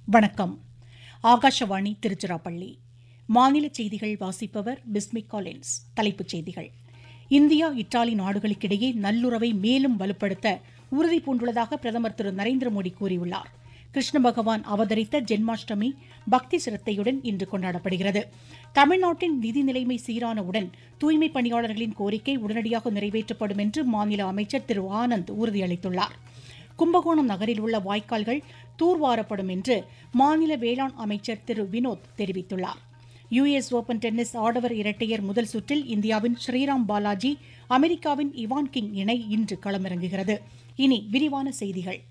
வணக்கம் ஆகாஷவாணி திருச்சிராப்பள்ளி மாநில செய்திகள் வாசிப்பவர் பிஸ்மிக் காலின்ஸ் தலைப்புச் செய்திகள் இந்தியா இத்தாலி நாடுகளுக்கிடையே நல்லுறவை மேலும் வலுப்படுத்த உறுதி பூண்டுள்ளதாக பிரதமர் திரு நரேந்திர மோடி கூறியுள்ளார் கிருஷ்ண பகவான் அவதரித்த ஜென்மாஷ்டமி பக்தி சிரத்தையுடன் இன்று கொண்டாடப்படுகிறது தமிழ்நாட்டின் நிதி நிலைமை சீரானவுடன் தூய்மைப் பணியாளர்களின் கோரிக்கை உடனடியாக நிறைவேற்றப்படும் என்று மாநில அமைச்சர் திரு ஆனந்த் உறுதியளித்துள்ளார் கும்பகோணம் நகரில் உள்ள வாய்க்கால்கள் தூர்வாரப்படும் என்று மாநில வேளாண் அமைச்சர் திரு வினோத் தெரிவித்துள்ளார் யுஎஸ் ஓபன் டென்னிஸ் ஆடவர் இரட்டையர் முதல் சுற்றில் இந்தியாவின் ஸ்ரீராம் பாலாஜி அமெரிக்காவின் இவான் கிங் இணை இன்று களமிறங்குகிறது இனி விரிவான செய்திகள்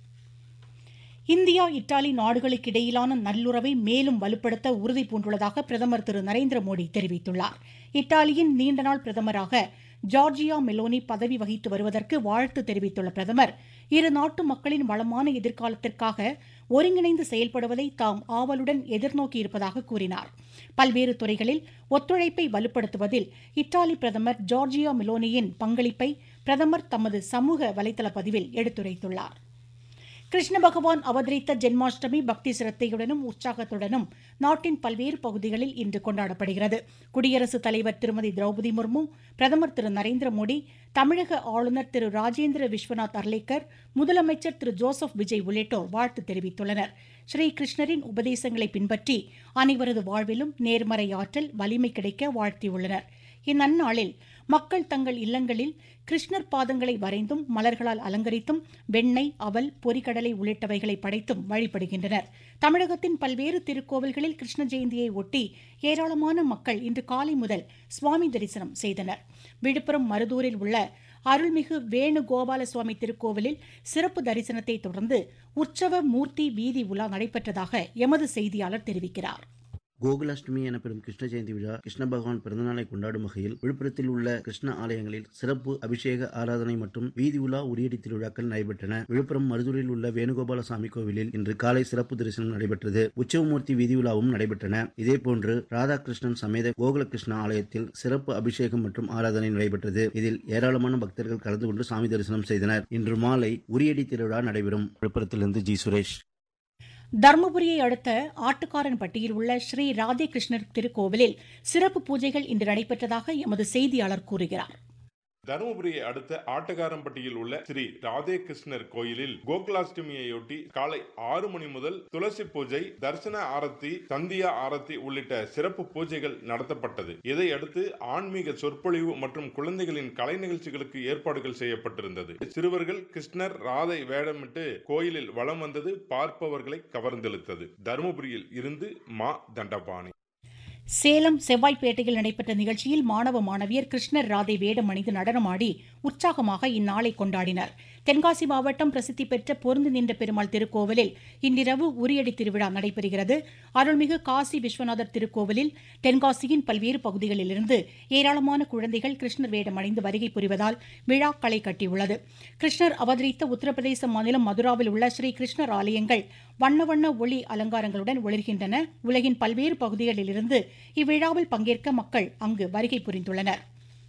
இந்தியா இத்தாலி நாடுகளுக்கிடையிலான நல்லுறவை மேலும் வலுப்படுத்த உறுதி பூண்டுள்ளதாக பிரதமர் திரு நரேந்திர மோடி தெரிவித்துள்ளார் இத்தாலியின் நீண்டநாள் பிரதமராக ஜார்ஜியா மெலோனி பதவி வகித்து வருவதற்கு வாழ்த்து தெரிவித்துள்ள பிரதமர் இரு நாட்டு மக்களின் வளமான எதிர்காலத்திற்காக ஒருங்கிணைந்து செயல்படுவதை தாம் ஆவலுடன் எதிர்நோக்கியிருப்பதாக கூறினார் பல்வேறு துறைகளில் ஒத்துழைப்பை வலுப்படுத்துவதில் இத்தாலி பிரதமர் ஜார்ஜியா மெலோனியின் பங்களிப்பை பிரதமர் தமது சமூக வலைதள பதிவில் எடுத்துரைத்துள்ளார் கிருஷ்ண பகவான் அவதரித்த ஜென்மாஷ்டமி பக்தி சிரத்தையுடனும் உற்சாகத்துடனும் நாட்டின் பல்வேறு பகுதிகளில் இன்று கொண்டாடப்படுகிறது குடியரசுத் தலைவர் திருமதி திரௌபதி முர்மு பிரதமர் திரு நரேந்திர மோடி தமிழக ஆளுநர் திரு ராஜேந்திர விஸ்வநாத் அர்லேக்கர் முதலமைச்சர் திரு ஜோசப் விஜய் உள்ளிட்டோர் வாழ்த்து தெரிவித்துள்ளனர் ஸ்ரீ கிருஷ்ணரின் உபதேசங்களை பின்பற்றி அனைவரது வாழ்விலும் நேர்மறை ஆற்றல் வலிமை கிடைக்க வாழ்த்தியுள்ளனர் இந்நன்னாளில் மக்கள் தங்கள் இல்லங்களில் கிருஷ்ணர் பாதங்களை வரைந்தும் மலர்களால் அலங்கரித்தும் வெண்ணெய் அவல் பொரிகடலை உள்ளிட்டவைகளை படைத்தும் வழிபடுகின்றனர் தமிழகத்தின் பல்வேறு திருக்கோவில்களில் கிருஷ்ண ஜெயந்தியை ஒட்டி ஏராளமான மக்கள் இன்று காலை முதல் சுவாமி தரிசனம் செய்தனர் விழுப்புரம் மருதூரில் உள்ள அருள்மிகு வேணுகோபால சுவாமி திருக்கோவிலில் சிறப்பு தரிசனத்தை தொடர்ந்து உற்சவ மூர்த்தி வீதி உலா நடைபெற்றதாக எமது செய்தியாளர் தெரிவிக்கிறார் கோகுலாஷ்டமி எனப்படும் கிருஷ்ண ஜெயந்தி விழா கிருஷ்ண பகவான் பிறந்தநாளை கொண்டாடும் வகையில் விழுப்புரத்தில் உள்ள கிருஷ்ண ஆலயங்களில் சிறப்பு அபிஷேக ஆராதனை மற்றும் வீதி உலா உரியடி திருவிழாக்கள் நடைபெற்றன விழுப்புரம் மருதூரில் உள்ள வேணுகோபால சாமி கோவிலில் இன்று காலை சிறப்பு தரிசனம் நடைபெற்றது உற்சவமூர்த்தி வீதி உலாவும் நடைபெற்றன இதேபோன்று ராதாகிருஷ்ணன் சமேத கோகுலகிருஷ்ண ஆலயத்தில் சிறப்பு அபிஷேகம் மற்றும் ஆராதனை நடைபெற்றது இதில் ஏராளமான பக்தர்கள் கலந்து கொண்டு சாமி தரிசனம் செய்தனர் இன்று மாலை உரியடி திருவிழா நடைபெறும் விழுப்புரத்திலிருந்து ஜி சுரேஷ் தருமபுரியை அடுத்த ஆட்டுக்காரன்பட்டியில் உள்ள ஸ்ரீ ராதே கிருஷ்ணர் திருக்கோவிலில் சிறப்பு பூஜைகள் இன்று நடைபெற்றதாக எமது செய்தியாளர் கூறுகிறார் தருமபுரியை அடுத்த ஆட்டக்காரம்பட்டியில் உள்ள ஸ்ரீ ராதே கிருஷ்ணர் கோயிலில் கோகுலாஷ்டமியையொட்டி காலை ஆறு மணி முதல் துளசி பூஜை தரிசன ஆரத்தி சந்தியா ஆரத்தி உள்ளிட்ட சிறப்பு பூஜைகள் நடத்தப்பட்டது இதையடுத்து ஆன்மீக சொற்பொழிவு மற்றும் குழந்தைகளின் கலை நிகழ்ச்சிகளுக்கு ஏற்பாடுகள் செய்யப்பட்டிருந்தது சிறுவர்கள் கிருஷ்ணர் ராதை வேடமிட்டு கோயிலில் வலம் வந்தது பார்ப்பவர்களை கவர்ந்தெழுத்தது தருமபுரியில் இருந்து மா தண்டபாணி சேலம் செவ்வாய்ப்பேட்டையில் நடைபெற்ற நிகழ்ச்சியில் மாணவ மாணவியர் கிருஷ்ணர் ராதை வேடம் அணிந்து நடனமாடி உற்சாகமாக இந்நாளை கொண்டாடினர் தென்காசி மாவட்டம் பிரசித்தி பெற்ற பொருந்து நின்ற பெருமாள் திருக்கோவிலில் இன்றிரவு உரியடி திருவிழா நடைபெறுகிறது அருள்மிகு காசி விஸ்வநாதர் திருக்கோவிலில் தென்காசியின் பல்வேறு பகுதிகளிலிருந்து ஏராளமான குழந்தைகள் கிருஷ்ணர் வேடம் அணிந்து வருகை புரிவதால் விழா களை கட்டியுள்ளது கிருஷ்ணர் அவதரித்த உத்தரப்பிரதேச மாநிலம் மதுராவில் உள்ள ஸ்ரீ கிருஷ்ணர் ஆலயங்கள் வண்ண வண்ண ஒளி அலங்காரங்களுடன் ஒளிர்கின்றன உலகின் பல்வேறு பகுதிகளிலிருந்து இவ்விழாவில் பங்கேற்க மக்கள் அங்கு வருகை புரிந்துள்ளனர்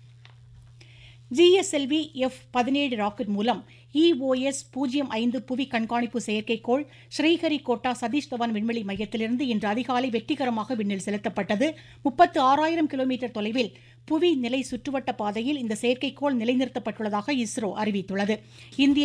ஜிஎஸ்எல்வி எஃப் பதினேழு ராக்கெட் மூலம் இஓஎஸ் பூஜ்ஜியம் ஐந்து புவி கண்காணிப்பு செயற்கைக்கோள் ஸ்ரீஹரிகோட்டா சதீஷ் தவான் விண்வெளி மையத்திலிருந்து இன்று அதிகாலை வெற்றிகரமாக விண்ணில் செலுத்தப்பட்டது முப்பத்து ஆறாயிரம் கிலோமீட்டர் தொலைவில் புவி நிலை சுற்றுவட்ட பாதையில் இந்த செயற்கைக்கோள் நிலைநிறுத்தப்பட்டுள்ளதாக இஸ்ரோ அறிவித்துள்ளது இந்திய